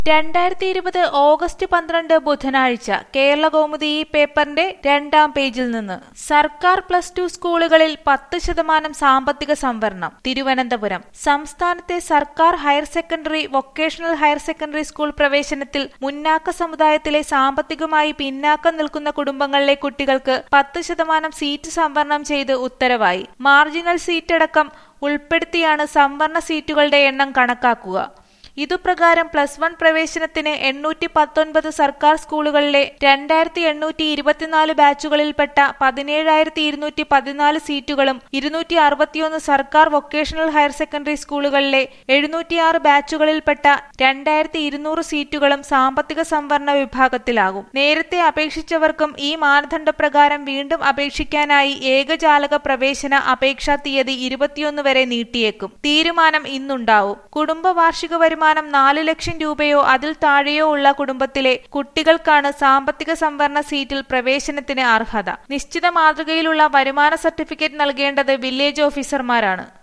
രണ്ടായിരത്തി ഇരുപത് ഓഗസ്റ്റ് പന്ത്രണ്ട് ബുധനാഴ്ച കേരള കൗമുദി ഈ പേപ്പറിന്റെ രണ്ടാം പേജിൽ നിന്ന് സർക്കാർ പ്ലസ് ടു സ്കൂളുകളിൽ പത്ത് ശതമാനം സാമ്പത്തിക സംവരണം തിരുവനന്തപുരം സംസ്ഥാനത്തെ സർക്കാർ higher secondary vocational higher secondary school പ്രവേശനത്തിൽ മുന്നാക്ക സമുദായത്തിലെ സാമ്പത്തികമായി പിന്നാക്കം നിൽക്കുന്ന കുടുംബങ്ങളിലെ കുട്ടികൾക്ക് പത്ത് ശതമാനം സീറ്റ് സംവരണം ചെയ്ത് ഉത്തരവായി മാർജിനൽ സീറ്റടക്കം ഉൾപ്പെടുത്തിയാണ് സംവരണ സീറ്റുകളുടെ എണ്ണം കണക്കാക്കുക ഇതുപ്രകാരം പ്ലസ് വൺ പ്രവേശനത്തിന് എണ്ണൂറ്റി പത്തൊൻപത് സർക്കാർ സ്കൂളുകളിലെ രണ്ടായിരത്തി എണ്ണൂറ്റി ഇരുപത്തിനാല് ബാച്ചുകളിൽപ്പെട്ട പതിനേഴായിരത്തി ഇരുന്നൂറ്റി പതിനാല് സീറ്റുകളും ഇരുന്നൂറ്റി അറുപത്തിയൊന്ന് സർക്കാർ വൊക്കേഷണൽ ഹയർ സെക്കൻഡറി സ്കൂളുകളിലെ എഴുന്നൂറ്റിയാറ് ബാച്ചുകളിൽപ്പെട്ട രണ്ടായിരത്തി ഇരുന്നൂറ് സീറ്റുകളും സാമ്പത്തിക സംവരണ വിഭാഗത്തിലാകും നേരത്തെ അപേക്ഷിച്ചവർക്കും ഈ മാനദണ്ഡപ്രകാരം വീണ്ടും അപേക്ഷിക്കാനായി ഏകജാലക പ്രവേശന അപേക്ഷാ തീയതി ഇരുപത്തിയൊന്ന് വരെ നീട്ടിയേക്കും തീരുമാനം ഇന്നുണ്ടാവും കുടുംബ വാർഷിക വരുമാനം നാല് ലക്ഷം രൂപയോ അതിൽ താഴെയോ ഉള്ള കുടുംബത്തിലെ കുട്ടികൾക്കാണ് സാമ്പത്തിക സംവരണ സീറ്റിൽ പ്രവേശനത്തിന് അർഹത നിശ്ചിത മാതൃകയിലുള്ള വരുമാന സർട്ടിഫിക്കറ്റ് നൽകേണ്ടത് വില്ലേജ് ഓഫീസർമാരാണ്